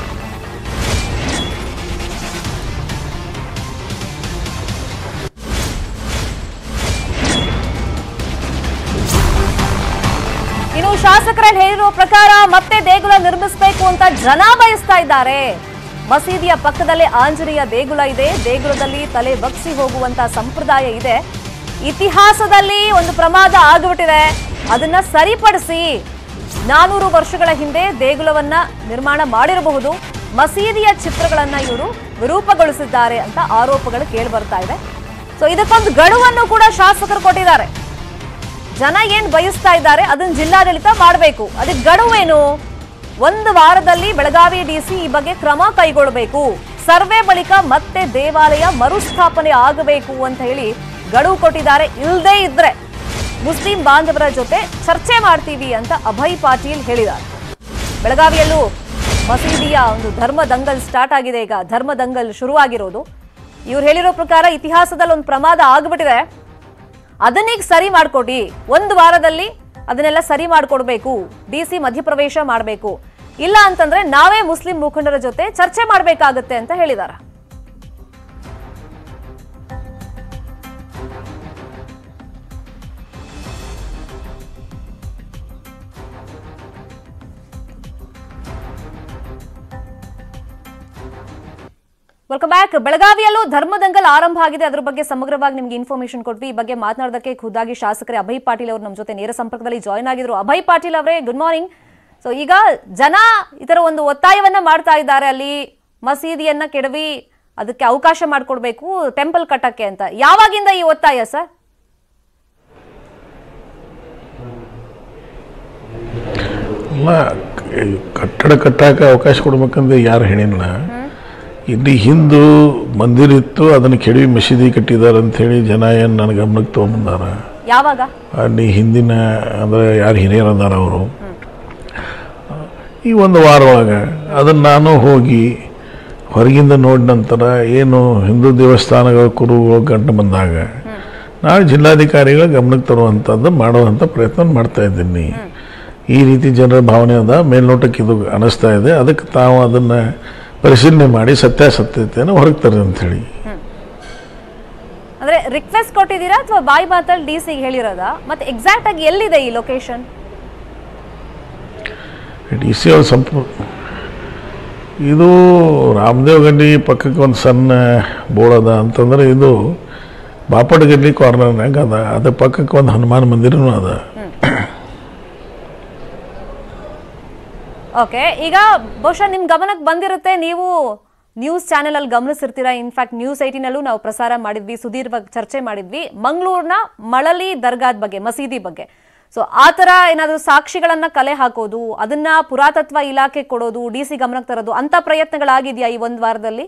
ಇನ್ನು ಶಾಸಕರಲ್ಲಿ ಹೇಳಿರುವ ಪ್ರಕಾರ ಮತ್ತೆ ದೇಗುಲ ನಿರ್ಮಿಸಬೇಕು ಅಂತ ಜನ ಬಯಸ್ತಾ ಇದ್ದಾರೆ ಮಸೀದಿಯ ಪಕ್ಕದಲ್ಲೇ ಆಂಜನೇಯ ದೇಗುಲ ಇದೆ ದೇಗುಲದಲ್ಲಿ ತಲೆ ಬಗ್ಸಿ ಹೋಗುವಂತ ಸಂಪ್ರದಾಯ ಇದೆ ಇತಿಹಾಸದಲ್ಲಿ ಒಂದು ಪ್ರಮಾದ ಆಗಿಬಿಟ್ಟಿದೆ ಅದನ್ನ ಸರಿಪಡಿಸಿ ನಾನೂರು ವರ್ಷಗಳ ಹಿಂದೆ ದೇಗುಲವನ್ನ ನಿರ್ಮಾಣ ಮಾಡಿರಬಹುದು ಮಸೀದಿಯ ಚಿತ್ರಗಳನ್ನ ಇವರು ವಿರೂಪಗೊಳಿಸಿದ್ದಾರೆ ಅಂತ ಆರೋಪಗಳು ಕೇಳಿ ಬರ್ತಾ ಇದೆ ಸೊ ಇದಕ್ಕೊಂದು ಗಡುವನ್ನು ಕೂಡ ಶಾಸಕರು ಕೊಟ್ಟಿದ್ದಾರೆ ಜನ ಏನ್ ಬಯಸ್ತಾ ಇದ್ದಾರೆ ಅದನ್ನ ಜಿಲ್ಲಾಡಳಿತ ಮಾಡಬೇಕು ಅದಕ್ಕೆ ಗಡುವೇನು ಒಂದು ವಾರದಲ್ಲಿ ಬೆಳಗಾವಿ ಡಿಸಿ ಈ ಬಗ್ಗೆ ಕ್ರಮ ಕೈಗೊಳ್ಳಬೇಕು ಸರ್ವೆ ಬಳಿಕ ಮತ್ತೆ ದೇವಾಲಯ ಮರುಸ್ಥಾಪನೆ ಆಗಬೇಕು ಅಂತ ಹೇಳಿ ಗಡುವು ಕೊಟ್ಟಿದ್ದಾರೆ ಇಲ್ಲದೇ ಇದ್ರೆ ಮುಸ್ಲಿಂ ಬಾಂಧವರ ಜೊತೆ ಚರ್ಚೆ ಮಾಡ್ತೀವಿ ಅಂತ ಅಭಯ್ ಪಾಟೀಲ್ ಹೇಳಿದ್ದಾರೆ ಬೆಳಗಾವಿಯಲ್ಲೂ ಮಸೀದಿಯ ಒಂದು ಧರ್ಮ ದಂಗಲ್ ಸ್ಟಾರ್ಟ್ ಆಗಿದೆ ಈಗ ಧರ್ಮ ದಂಗಲ್ ಶುರುವಾಗಿರೋದು ಇವ್ರು ಹೇಳಿರೋ ಪ್ರಕಾರ ಇತಿಹಾಸದಲ್ಲಿ ಒಂದು ಪ್ರಮಾದ ಆಗ್ಬಿಟ್ಟಿದೆ ಅದನ್ನೀಗ ಸರಿ ಮಾಡ್ಕೊಡಿ ಒಂದು ವಾರದಲ್ಲಿ ಅದನ್ನೆಲ್ಲ ಸರಿ ಮಾಡ್ಕೊಡ್ಬೇಕು ಡಿ ಸಿ ಮಧ್ಯಪ್ರವೇಶ ಮಾಡಬೇಕು ಇಲ್ಲ ಅಂತಂದ್ರೆ ನಾವೇ ಮುಸ್ಲಿಂ ಮುಖಂಡರ ಜೊತೆ ಚರ್ಚೆ ಮಾಡಬೇಕಾಗತ್ತೆ ಅಂತ ಹೇಳಿದಾರ ವೆಲ್ಕಮ್ ಬ್ಯಾಕ್ ಬೆಳಗಾವಿಯಲ್ಲೂ ಧರ್ಮದಂಗಲ್ ಆರಂಭ ಆಗಿದೆ ಅದ್ರ ಬಗ್ಗೆ ಸಮಗ್ರವಾಗಿ ನಿಮ್ಗೆ ಇನ್ಫಾರ್ಮೇಶನ್ ಕೊಟ್ವಿ ಈ ಬಗ್ಗೆ ಮಾತನಾಡೋದಕ್ಕೆ ಖುದ್ದಾಗಿ ಶಾಸಕರೇ ಅಭಯ್ ಪಾಟೀಲ್ ಅವರು ನಮ್ಮ ಜೊತೆ ನೇರ ಸಂಪರ್ಕದಲ್ಲಿ ಜಾಯ್ನ್ ಆಗಿದ್ರು ಅಭಯ್ ಪಾಟೀಲ್ ಅವರೇ ಗುಡ್ ಮಾರ್ನಿಂಗ್ ಸೊ ಈಗ ಜನ ಈ ತರ ಒಂದು ಒತ್ತಾಯವನ್ನ ಮಾಡ್ತಾ ಇದ್ದಾರೆ ಅಲ್ಲಿ ಮಸೀದಿಯನ್ನ ಕೆಡವಿ ಅದಕ್ಕೆ ಅವಕಾಶ ಮಾಡಿಕೊಡ್ಬೇಕು ಟೆಂಪಲ್ ಕಟ್ಟಕ್ಕೆ ಅಂತ ಯಾವಾಗಿಂದ ಈ ಒತ್ತಾಯ ಸರ್ ಅಲ್ಲ ಕ- ಕಟ್ಟಡ ಕಟ್ಟಕ್ಕೆ ಅವಕಾಶ ಕೊಡ್ಬೇಕಂದ್ರೆ ಯಾರು ಹೇಳಿಲ್ಲ ಇಲ್ಲಿ ಹಿಂದೂ ಮಂದಿರ ಇತ್ತು ಅದನ್ನು ಕೆಡವಿ ಮಸೀದಿ ಕಟ್ಟಿದ್ದಾರೆ ಅಂತ ಹೇಳಿ ಜನ ಏನು ನನ್ನ ಗಮನಕ್ಕೆ ತೊಗೊಂಬಂದಾರ ಯಾವಾಗ ಅಲ್ಲಿ ಹಿಂದಿನ ಅಂದರೆ ಯಾರು ಹಿರಿಯರು ಅದಾರ ಅವರು ಈ ಒಂದು ವಾರ ಒಳಗೆ ಅದನ್ನು ನಾನು ಹೋಗಿ ಹೊರಗಿಂದ ನೋಡಿದ ನಂತರ ಏನು ಹಿಂದೂ ದೇವಸ್ಥಾನಗಳು ಕುರುಗಳು ಗಂಟು ಬಂದಾಗ ನಾಳೆ ಜಿಲ್ಲಾಧಿಕಾರಿಗಳ ಗಮನಕ್ಕೆ ತರುವಂಥದ್ದು ಮಾಡುವಂಥ ಪ್ರಯತ್ನ ಮಾಡ್ತಾ ಇದ್ದೀನಿ ಈ ರೀತಿ ಜನರ ಭಾವನೆ ಅದ ಮೇಲ್ನೋಟಕ್ಕೆ ಇದು ಅನಿಸ್ತಾ ಇದೆ ಅದಕ್ಕೆ ತಾವು ಅದನ್ನು ಪರಿಶೀಲನೆ ಮಾಡಿ ಸತ್ಯಾಸತ್ಯತೆಯನ್ನು ಹೊರಗೆ ತರ್ರಿ ಅಂಥೇಳಿ ಅಂದ್ರೆ ರಿಕ್ವೆಸ್ಟ್ ಕೊಟ್ಟಿದ್ದೀರಾ ಅಥವಾ ಬಾಯಿ ಮಾತಲ್ಲಿ ಡಿ ಸಿಗೆ ಹೇಳಿರೋದಾ ಮತ್ತೆ ಎಕ್ಸಾಕ್ಟ್ ಆಗಿ ಎಲ್ಲಿದೆ ಈ ಲೊಕೇಶನ್ ಡಿ ಸಿ ಅವ್ರ ಸಂಪ ಇದು ರಾಮದೇವ್ ಗಡ್ಡಿ ಪಕ್ಕಕ್ಕೆ ಒಂದು ಸಣ್ಣ ಬೋರ್ಡ್ ಅದ ಅಂತಂದ್ರೆ ಇದು ಬಾಪಟ್ ಗಡ್ಡಿ ಕಾರ್ನರ್ನಾಗ ಅದ ಅದ್ರ ಪಕ್ಕಕ್ಕೆ ಒಂದು ಹನುಮಾನ್ ಮಂದಿರನೂ ಅದ ಓಕೆ ಈಗ ಬಹುಶಃ ನಿಮ್ ಗಮನಕ್ಕೆ ಬಂದಿರುತ್ತೆ ನೀವು ನ್ಯೂಸ್ ಚಾನೆಲ್ ಅಲ್ಲಿ ಗಮನಿಸಿರ್ತೀರಾ ಇನ್ಫ್ಯಾಕ್ಟ್ ನ್ಯೂಸ್ ಏಟಿನಲ್ಲೂ ನಾವು ಪ್ರಸಾರ ಮಾಡಿದ್ವಿ ಸುದೀರ್ಘ ಚರ್ಚೆ ಮಾಡಿದ್ವಿ ಮಂಗಳೂರಿನ ಮಳಲಿ ದರ್ಗಾದ್ ಬಗ್ಗೆ ಮಸೀದಿ ಬಗ್ಗೆ ಸೊ ಆ ತರ ಏನಾದ್ರು ಸಾಕ್ಷಿಗಳನ್ನ ಕಲೆ ಹಾಕೋದು ಅದನ್ನ ಪುರಾತತ್ವ ಇಲಾಖೆ ಕೊಡೋದು ಡಿ ಸಿ ಗಮನಕ್ಕೆ ತರೋದು ಅಂತ ಪ್ರಯತ್ನಗಳಾಗಿದೆಯಾ ಈ ಒಂದ್ ವಾರದಲ್ಲಿ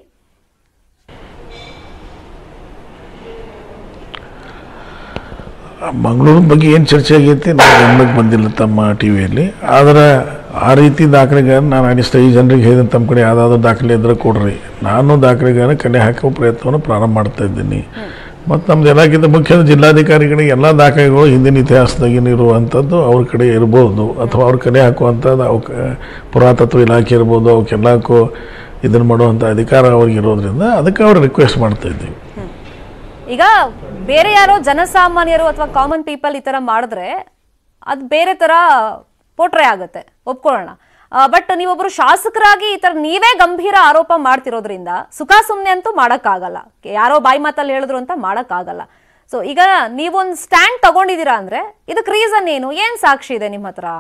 ಮಂಗಳೂರು ಬಗ್ಗೆ ಏನು ಚರ್ಚೆ ಆಗೈತಿ ನಾನು ಗಮನಕ್ಕೆ ಬಂದಿಲ್ಲ ತಮ್ಮ ಟಿ ವಿಯಲ್ಲಿ ಆದರೆ ಆ ರೀತಿ ದಾಖಲೆಗಾರ ನಾನು ಅನಿಸ್ತಾ ಈ ಜನರಿಗೆ ಹೇಳಿದ ತಮ್ಮ ಕಡೆ ಯಾವುದಾದ್ರು ದಾಖಲೆ ಇದ್ರೆ ಕೊಡ್ರಿ ನಾನು ದಾಖಲೆಗಾರ ಕಲೆ ಹಾಕೋ ಪ್ರಯತ್ನವನ್ನು ಪ್ರಾರಂಭ ಮಾಡ್ತಾ ಇದ್ದೀನಿ ಮತ್ತು ನಮ್ದು ಎಲ್ಲಕ್ಕಿಂತ ಮುಖ್ಯ ಜಿಲ್ಲಾಧಿಕಾರಿಗಳಿಗೆ ಎಲ್ಲ ದಾಖಲೆಗಳು ಹಿಂದಿನ ಇತಿಹಾಸದಾಗಿನ ಇರುವಂಥದ್ದು ಅವ್ರ ಕಡೆ ಇರ್ಬೋದು ಅಥವಾ ಅವ್ರ ಕಡೆ ಹಾಕುವಂಥದ್ದು ಅವಕ್ಕೆ ಪುರಾತತ್ವ ಇಲಾಖೆ ಇರ್ಬೋದು ಅವಕ್ಕೆಲ್ಲಕ್ಕೂ ಇದನ್ನು ಮಾಡುವಂಥ ಅಧಿಕಾರ ಅವ್ರಿಗೆ ಇರೋದ್ರಿಂದ ಅದಕ್ಕೆ ಅವ್ರು ರಿಕ್ವೆಸ್ಟ್ ಮಾಡ್ತಾ ಇದ್ದೀವಿ ಈಗ ಬೇರೆ ಯಾರೋ ಜನಸಾಮಾನ್ಯರು ಅಥವಾ ಕಾಮನ್ ಪೀಪಲ್ ಈ ತರ ಮಾಡಿದ್ರೆ ಅದು ಬೇರೆ ತರ ಪೋಟ್ರೆ ಆಗುತ್ತೆ ಒಪ್ಕೊಳ್ಳೋಣ ಬಟ್ ನೀವೊಬ್ರು ಶಾಸಕರಾಗಿ ಈ ತರ ನೀವೇ ಗಂಭೀರ ಆರೋಪ ಮಾಡ್ತಿರೋದ್ರಿಂದ ಸುಖ ಸುಮ್ನೆ ಅಂತೂ ಮಾಡಕ್ಕಾಗಲ್ಲ ಯಾರೋ ಬಾಯಿ ಮಾತಲ್ಲಿ ಹೇಳಿದ್ರು ಅಂತ ಮಾಡಕ್ಕಾಗಲ್ಲ ಸೊ ಈಗ ನೀವೊಂದು ಸ್ಟ್ಯಾಂಡ್ ತಗೊಂಡಿದ್ದೀರಾ ಅಂದ್ರೆ ಇದಕ್ಕೆ ರೀಸನ್ ಏನು ಏನ್ ಸಾಕ್ಷಿ ಇದೆ ನಿಮ್ಮ ಹತ್ರ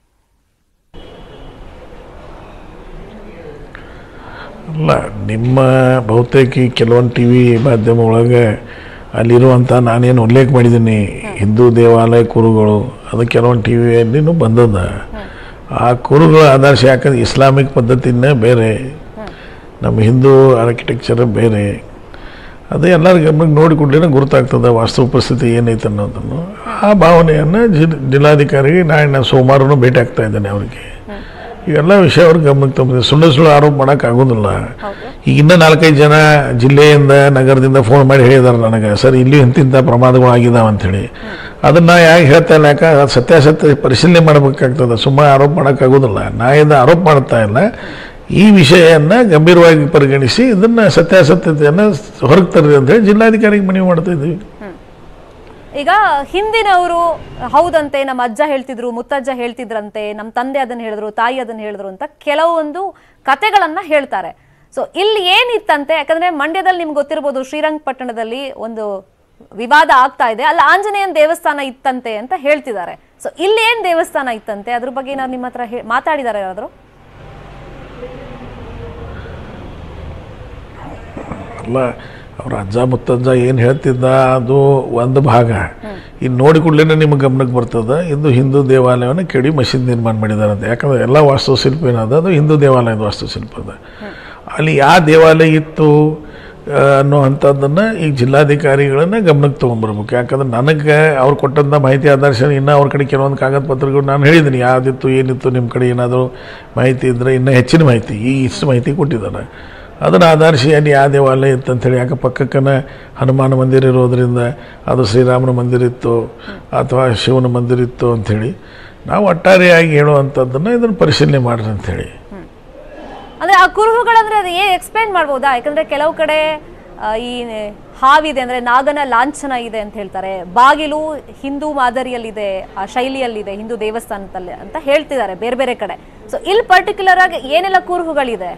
ಅಲ್ಲ ನಿಮ್ಮ ಬಹುತೇಕ ಈ ಕೆಲವೊಂದು ಟಿ ವಿ ಮಾಧ್ಯಮ ಒಳಗೆ ಅಲ್ಲಿರುವಂಥ ನಾನೇನು ಉಲ್ಲೇಖ ಮಾಡಿದ್ದೀನಿ ಹಿಂದೂ ದೇವಾಲಯ ಕುರುಗಳು ಅದು ಕೆಲವೊಂದು ಟಿ ವಿಯಲ್ಲಿನೂ ಬಂದದ ಆ ಕುರುಗಳ ಆದರ್ಶ ಯಾಕಂದ್ರೆ ಇಸ್ಲಾಮಿಕ್ ಪದ್ಧತಿನೇ ಬೇರೆ ನಮ್ಮ ಹಿಂದೂ ಆರ್ಕಿಟೆಕ್ಚರ್ ಬೇರೆ ಅದು ಎಲ್ಲರ ಗಮನಕ್ಕೆ ನೋಡಿ ಕೂಡಲೇ ಗುರುತಾಗ್ತದೆ ವಾಸ್ತವ ಪರಿಸ್ಥಿತಿ ಏನೈತೆ ಅನ್ನೋದನ್ನು ಆ ಭಾವನೆಯನ್ನು ಜಿಲ್ ಜಿಲ್ಲಾಧಿಕಾರಿಗೆ ನಾಳೆ ನಾನು ಸೋಮವಾರನೂ ಭೇಟಿ ಆಗ್ತಾ ಇದ್ದೇನೆ ಅವರಿಗೆ ಇವೆಲ್ಲ ವಿಷಯ ಅವ್ರಿಗೆ ಗಮನಕ್ಕೆ ತಂದಿದೆ ಸುಳ್ಳು ಸುಳ್ಳು ಆರೋಪ ಮಾಡೋಕೆ ಆಗೋದಿಲ್ಲ ಈಗ ಇನ್ನೂ ನಾಲ್ಕೈದು ಜನ ಜಿಲ್ಲೆಯಿಂದ ನಗರದಿಂದ ಫೋನ್ ಮಾಡಿ ಹೇಳಿದಾರೆ ನನಗೆ ಸರ್ ಇಲ್ಲಿ ಇಂತಿಂಥ ಪ್ರಮಾದಗಳು ಆಗಿದಾವೆ ಅಂಥೇಳಿ ಅದನ್ನು ಯಾಕೆ ಹೇಳ್ತಾ ಇಲ್ಲ ಯಾಕೆ ಅದು ಸತ್ಯಾಸತ್ಯ ಪರಿಶೀಲನೆ ಮಾಡಬೇಕಾಗ್ತದೆ ಸುಮ್ಮನೆ ಆರೋಪ ಮಾಡೋಕ್ಕಾಗೋದಿಲ್ಲ ನಾ ಇದು ಆರೋಪ ಮಾಡ್ತಾ ಇಲ್ಲ ಈ ವಿಷಯವನ್ನು ಗಂಭೀರವಾಗಿ ಪರಿಗಣಿಸಿ ಇದನ್ನು ಸತ್ಯಾಸತ್ಯತೆಯನ್ನು ಹೊರಗೆ ತರ್ರಿ ಅಂತೇಳಿ ಜಿಲ್ಲಾಧಿಕಾರಿಗೆ ಮನವಿ ಮಾಡ್ತಾ ಇದ್ದೀವಿ ಈಗ ಹಿಂದಿನವರು ಹೌದಂತೆ ನಮ್ಮ ಅಜ್ಜ ಹೇಳ್ತಿದ್ರು ಮುತ್ತಜ್ಜ ಹೇಳ್ತಿದ್ರಂತೆ ನಮ್ಮ ತಂದೆ ಅದನ್ನ ಹೇಳಿದ್ರು ತಾಯಿ ಅದನ್ನ ಹೇಳಿದ್ರು ಅಂತ ಕೆಲವೊಂದು ಕತೆಗಳನ್ನ ಹೇಳ್ತಾರೆ ಸೊ ಇಲ್ಲಿ ಏನಿತ್ತಂತೆ ಯಾಕಂದ್ರೆ ಮಂಡ್ಯದಲ್ಲಿ ನಿಮ್ಗೆ ಗೊತ್ತಿರ್ಬೋದು ಶ್ರೀರಂಗಪಟ್ಟಣದಲ್ಲಿ ಒಂದು ವಿವಾದ ಆಗ್ತಾ ಇದೆ ಅಲ್ಲಿ ಆಂಜನೇಯನ ದೇವಸ್ಥಾನ ಇತ್ತಂತೆ ಅಂತ ಹೇಳ್ತಿದ್ದಾರೆ ಸೊ ಇಲ್ಲಿ ಏನ್ ದೇವಸ್ಥಾನ ಇತ್ತಂತೆ ಅದ್ರ ಬಗ್ಗೆ ನಾವು ನಿಮ್ಮ ಹತ್ರ ಹೇ- ಮಾತಾಡಿದಾರೆ ಯಾರಾದ್ರು ಅಲ್ಲ ಅವ್ರ ಅಜ್ಜ ಮುತ್ತಜ್ಜ ಏನು ಹೇಳ್ತಿದ್ದ ಅದು ಒಂದು ಭಾಗ ಇನ್ನು ನೋಡಿ ಕೂಡಲೇ ನಿಮಗೆ ಗಮನಕ್ಕೆ ಬರ್ತದೆ ಇದು ಹಿಂದೂ ದೇವಾಲಯವನ್ನು ಕೆಡಿ ಮಸೀದಿ ನಿರ್ಮಾಣ ಮಾಡಿದ್ದಾರೆ ಅಂತ ಯಾಕಂದ್ರೆ ಎಲ್ಲ ವಾಸ್ತುಶಿಲ್ಪ ಏನದ ಅದು ಹಿಂದೂ ದೇವಾಲಯದ ವಾಸ್ತುಶಿಲ್ಪ ಅದ ಅಲ್ಲಿ ಯಾವ ದೇವಾಲಯ ಇತ್ತು ಆ, ಅನ್ನೋ ಅಂಥದ್ದನ್ನು ಈಗ ಜಿಲ್ಲಾಧಿಕಾರಿಗಳನ್ನ ಗಮನಕ್ಕೆ ತೊಗೊಂಬರ್ಬೇಕು ಯಾಕಂದ್ರೆ ನನಗೆ ಅವ್ರು ಕೊಟ್ಟಂಥ ಮಾಹಿತಿ ಆಧಾರಿಸಿ ಇನ್ನೂ ಅವ್ರ ಕಡೆ ಕೆಲವೊಂದು ಕಾಗದ ಪತ್ರಗಳು ನಾನು ಹೇಳಿದ್ದೀನಿ ಯಾವುದಿತ್ತು ಏನಿತ್ತು ನಿಮ್ಮ ಕಡೆ ಏನಾದರೂ ಮಾಹಿತಿ ಇದ್ದರೆ ಇನ್ನೂ ಹೆಚ್ಚಿನ ಮಾಹಿತಿ ಈ ಇಷ್ಟು ಮಾಹಿತಿ ಕೊಟ್ಟಿದ್ದಾರೆ ಅದನ್ನು ಆಧರಿಸಿ ಅಲ್ಲಿ ಯಾವ ದೇವಾಲಯ ಇತ್ತು ಅಂಥೇಳಿ ಯಾಕೆ ಪಕ್ಕಕ್ಕನ ಹನುಮಾನ ಮಂದಿರ ಇರೋದ್ರಿಂದ ಅದು ಶ್ರೀರಾಮನ ಮಂದಿರ ಇತ್ತು ಅಥವಾ ಶಿವನ ಮಂದಿರ ಇತ್ತು ಅಂಥೇಳಿ ನಾವು ಒಟ್ಟಾರೆಯಾಗಿ ಹೇಳುವಂಥದ್ದನ್ನು ಇದನ್ನು ಪರಿಶೀಲನೆ ಮಾಡ್ರಿ ಅಂಥೇಳಿ ಅಂದ್ರೆ ಆ ಕುರುಹುಗಳಂದ್ರೆ ಅದು ಏನ್ ಎಕ್ಸ್ಪ್ಲೈನ್ ಮಾಡ್ಬೋದಾ ಯಾಕಂದ್ರೆ ಕೆಲವು ಕಡೆ ಆ, ಈ ಹಾವಿದೆ ಅಂದ್ರೆ ನಾಗನ ಲಾಂಛನ ಇದೆ ಅಂತ ಹೇಳ್ತಾರೆ ಬಾಗಿಲು ಹಿಂದೂ ಮಾದರಿಯಲ್ಲಿದೆ ಆ ಶೈಲಿಯಲ್ಲಿದೆ ಹಿಂದೂ ದೇವಸ್ಥಾನದಲ್ಲಿ ಅಂತ ಹೇಳ್ತಿದ್ದಾರೆ ಬೇರೆ ಬೇರೆ ಕಡೆ ಸೊ ಇಲ್ಲಿ ಪರ್ಟಿಕ್ಯುಲರ್ ಆಗಿ ಏನೆಲ್ಲ ಕುರುಹುಗಳಿದೆ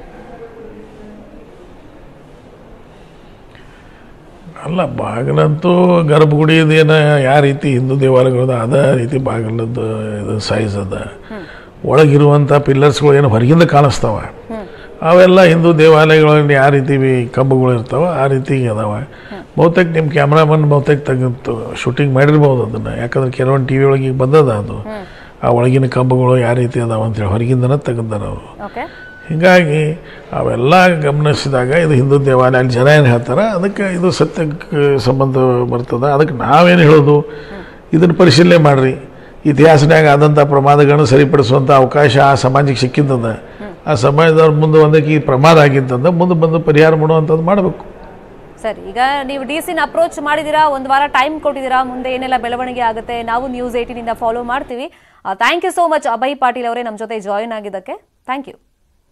ಅಲ್ಲ ಬಾಗಿಲಂತೂ ಗರ್ಭಗುಡಿದೇನು ಯಾವ ರೀತಿ ಹಿಂದೂ ದೇವಾಲಯಗಳದ ಅದೇ ರೀತಿ ಬಾಗಿಲದ್ದು ಇದು ಸೈಜ್ ಅದ ಒಳಗಿರುವಂಥ ಪಿಲ್ಲರ್ಸ್ಗಳು ಏನು ಹೊರಗಿಂದ ಕಾಣಿಸ್ತಾವ ಅವೆಲ್ಲ ಹಿಂದೂ ದೇವಾಲಯಗಳಲ್ಲಿ ಯಾವ ರೀತಿ ವಿ- ಕಂಬಗಳು ಇರ್ತಾವ ಆ ರೀತಿ ಅದಾವ ಬಹುತೇಕ ನಿಮ್ಮ ಕ್ಯಾಮ್ರಾಮನ್ ಬಹುತೇಕ ತೆಗೆದು ಶೂಟಿಂಗ್ ಮಾಡಿರ್ಬೋದು ಅದನ್ನು ಯಾಕಂದ್ರೆ ಕೆಲವೊಂದು ಟಿ ವಿ ಒಳಗೆ ಈಗ ಬಂದದ ಅದು ಆ ಒಳಗಿನ ಕಂಬಗಳು ಯಾವ ರೀತಿ ಅದಾವ ಅಂತೇಳಿ ಹೊರಗಿಂದನೇ ತೆಗೆದಾರ ಅವರು ಓಕೆ ಹೀಗಾಗಿ ಅವೆಲ್ಲ ಗಮನಿಸಿದಾಗ ಇದು ಹಿಂದೂ ದೇವಾಲಯ ಅಲ್ಲಿ ಜನ ಏನು ಹೇಳ್ತಾರೆ ಅದಕ್ಕೆ ಇದು ಸತ್ಯಕ್ಕೆ ಸಂಬಂಧ ಬರ್ತದೆ ಅದಕ್ಕೆ ನಾವೇನು ಹೇಳೋದು ಇದನ್ನು ಪರಿಶೀಲನೆ ಮಾಡಿರಿ ಇತಿಹಾಸನಾಗ ಆದಂಥ ಪ್ರಮಾದಗಳನ್ನು ಸರಿಪಡಿಸುವಂಥ ಅವಕಾಶ ಆ ಸಮಾಜಕ್ಕೆ ಸಿಕ್ಕಿದ್ದದ ಆ ಸಮಾಜದವ್ರ ಮುಂದೆ ಒಂದಕ್ಕೆ ಈ ಪ್ರಮಾದ ಆಗಿತ್ತಂದ್ರೆ ಮುಂದೆ ಬಂದು ಪರಿಹಾರ ಮಾಡುವಂಥದ್ದು ಮಾಡಬೇಕು ಸರಿ ಈಗ ನೀವು ಡಿ ಸಿನ ಅಪ್ರೋಚ್ ಮಾಡಿದ್ದೀರಾ ಒಂದು ವಾರ ಟೈಮ್ ಕೊಟ್ಟಿದ್ದೀರಾ ಮುಂದೆ ಏನೆಲ್ಲ ಬೆಳವಣಿಗೆ ಆಗುತ್ತೆ ನಾವು ನ್ಯೂಸ್ ಏಟಿನಿಂದ ಫಾಲೋ ಮಾಡ್ತೀವಿ thank you so much Abhay Patil ಅವರೇ ನಮ್ಮ ಜೊತೆ ಜಾಯಿನ್ ಆಗಿದ್ದಕ್ಕೆ thank you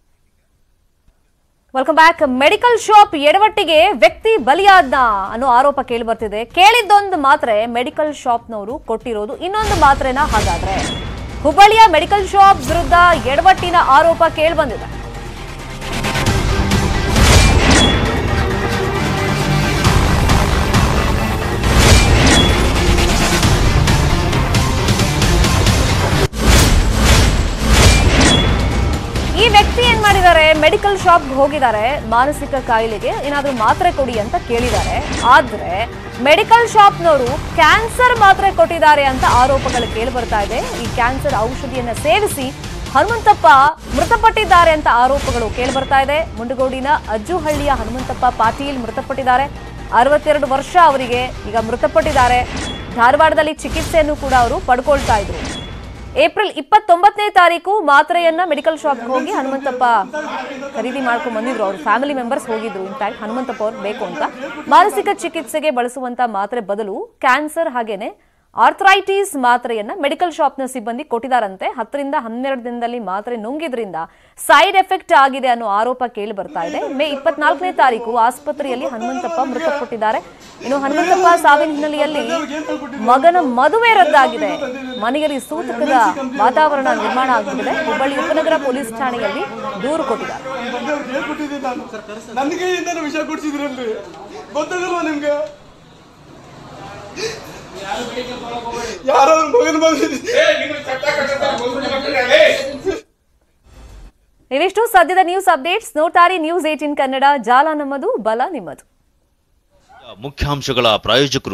welcome back medical shop ಎಡವಟ್ಟಿಗೆ ವ್ಯಕ್ತಿ ಬಲಿಯಾದ್ನ ಅನ್ನೋ ಆರೋಪ ಕೇಳಿ ಬರ್ತಿದೆ ಕೇಳಿದ್ದೊಂದು ಮಾತ್ರೆ ಮೆಡಿಕಲ್ ಶಾಪ್ನವರು ಕೊಟ್ಟಿರೋದು ಇನ್ನೊಂದು ಮಾತ್ರೆನ ಹಾಗಾದ್ರೆ ಹುಬ್ಬಳ್ಳಿಯ ಮೆಡಿಕಲ್ ಶಾಪ್ ವಿರುದ್ಧ ಎಡವಟ್ಟಿನ ಆರೋಪ ಕೇಳಿ ಬಂದಿದೆ ಈ ವ್ಯಕ್ತಿ ಏನ್ ಮಾಡಿದ್ದಾರೆ ಮೆಡಿಕಲ್ ಶಾಪ್ ಹೋಗಿದ್ದಾರೆ ಮಾನಸಿಕ ಕಾಯಿಲೆಗೆ ಏನಾದ್ರೂ ಮಾತ್ರೆ ಕೊಡಿ ಅಂತ ಕೇಳಿದ್ದಾರೆ ಆದ್ರೆ ಮೆಡಿಕಲ್ ಶಾಪ್ನವರು ಕ್ಯಾನ್ಸರ್ ಮಾತ್ರೆ ಕೊಟ್ಟಿದ್ದಾರೆ ಅಂತ ಆರೋಪಗಳು ಕೇಳಿ ಬರ್ತಾ ಇದೆ ಈ ಕ್ಯಾನ್ಸರ್ ಔಷಧಿಯನ್ನ ಸೇವಿಸಿ ಹನುಮಂತಪ್ಪ ಮೃತಪಟ್ಟಿದ್ದಾರೆ ಅಂತ ಆರೋಪಗಳು ಕೇಳಿ ಬರ್ತಾ ಇದೆ ಮುಂಡಗೋಡಿನ ಅಜ್ಜುಹಳ್ಳಿಯ ಹನುಮಂತಪ್ಪ ಪಾಟೀಲ್ ಮೃತಪಟ್ಟಿದ್ದಾರೆ ಅರವತ್ತೆರಡು ವರ್ಷ ಅವರಿಗೆ ಈಗ ಮೃತಪಟ್ಟಿದ್ದಾರೆ ಧಾರವಾಡದಲ್ಲಿ ಚಿಕಿತ್ಸೆಯನ್ನು ಕೂಡ ಅವರು ಪಡ್ಕೊಳ್ತಾ ಇದ್ರು ಏಪ್ರಿಲ್ ಇಪ್ಪತ್ತೊಂಬತ್ತನೇ ತಾರೀಕು ಮಾತ್ರೆಯನ್ನ ಮೆಡಿಕಲ್ ಶಾಪ್ಗೆ ಹೋಗಿ ಹನುಮಂತಪ್ಪ ಖರೀದಿ ಮಾಡ್ಕೊಂಡ್ ಬಂದಿದ್ರು ಅವ್ರ ಫ್ಯಾಮಿಲಿ ಮೆಂಬರ್ಸ್ ಹೋಗಿದ್ರು ಇನ್ಫ್ಯಾಕ್ಟ್ ಹನುಮಂತಪ್ಪ ಅವ್ರು ಬೇಕು ಅಂತ ಮಾನಸಿಕ ಚಿಕಿತ್ಸೆಗೆ ಬಳಸುವಂತ ಮಾತ್ರೆ ಬದಲು ಕ್ಯಾನ್ಸರ್ ಹಾಗೇನೆ ಆರ್ಥರೈಟಿಸ್ ಮಾತ್ರೆಯನ್ನ ಮೆಡಿಕಲ್ ಶಾಪ್ನ ಸಿಬ್ಬಂದಿ ಕೊಟ್ಟಿದಾರಂತೆ ಹತ್ತರಿಂದ ಹನ್ನೆರಡು ದಿನದಲ್ಲಿ ಮಾತ್ರೆ ನುಂಗಿದ್ರಿಂದ ಸೈಡ್ ಎಫೆಕ್ಟ್ ಆಗಿದೆ ಅನ್ನೋ ಆರೋಪ ಕೇಳಿ ಬರ್ತಾ ಇದೆ ಮೇ ಇಪ್ಪತ್ನಾಲ್ಕನೇ ತಾರೀಕು ಆಸ್ಪತ್ರೆಯಲ್ಲಿ ಹನುಮಂತಪ್ಪ ಮೃತಪಟ್ಟಿದ್ದಾರೆ ಇನ್ನು ಹನುಮಂತಪ್ಪ ಸಾವಿನ ಹಿನ್ನೆಲೆಯಲ್ಲಿ ಮಗನ ಮದುವೆ ರದ್ದಾಗಿದೆ ಮನೆಯಲ್ಲಿ ಸೂತಕದ ವಾತಾವರಣ ನಿರ್ಮಾಣ ಆಗಿಬಿಟ್ಟಿದೆ ಹುಬ್ಬಳ್ಳಿ ಉಪನಗರ ಪೊಲೀಸ್ ಠಾಣೆಯಲ್ಲಿ ದೂರು ಕೊಟ್ಟಿದ್ದಾರೆ ಬಂದವ್ರಿಗೆ ಹೇಳ್ಕೊಟ್ಟಿದ್ದೀನಿ ನಾನು ನನ್ನ ಕೈಯಿಂದನೇ ವಿಷಯ ಕೊಡ್ಸಿದ್ರಲ್ರಿ ಗೊತ್ತಾಗಲ್ವಾ ನಿಮ್ಗೆ ಯಾರೋ ಮಗನ ಬಂದಿದ್ದೀನಿ ಇವಿಷ್ಟು ಸದ್ಯದ ನ್ಯೂಸ್ ಅಪ್ಡೇಟ್ಸ್ ನೋಡ್ತಾರೆ ನ್ಯೂಸ್ ಏಟಿನ್ ಕನ್ನಡ ಜಾಲ ನಮ್ಮದು ಬಲ ನಿಮ್ಮದು ಮುಖ್ಯಾಂಶಗಳ ಪ್ರಾಯೋಜಕರು